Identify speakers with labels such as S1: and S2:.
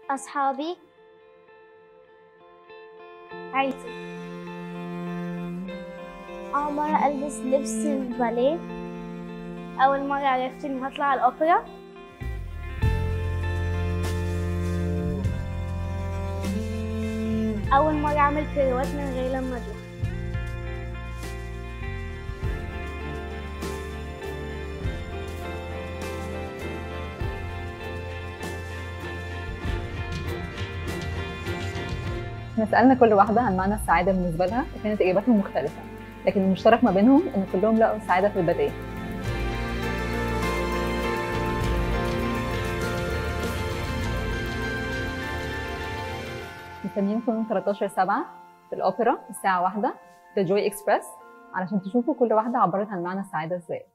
S1: أصحابي عيلتي أول مرة ألبس لبس الباليه أول مرة عرفت إني هطلع الأوبرا أول مرة أعمل بيروات من غير لما أدوخ
S2: احنا سألنا كل واحدة عن معنى السعادة بالنسبة لها وكانت إجاباتهم مختلفة لكن المشترك ما بينهم إن كلهم لقوا السعادة في البداية مستنيينكم يوم 13 7 في الأوبرا الساعة واحدة في جوي إكسبرس علشان تشوفوا كل واحدة عبرت عن معنى السعادة إزاي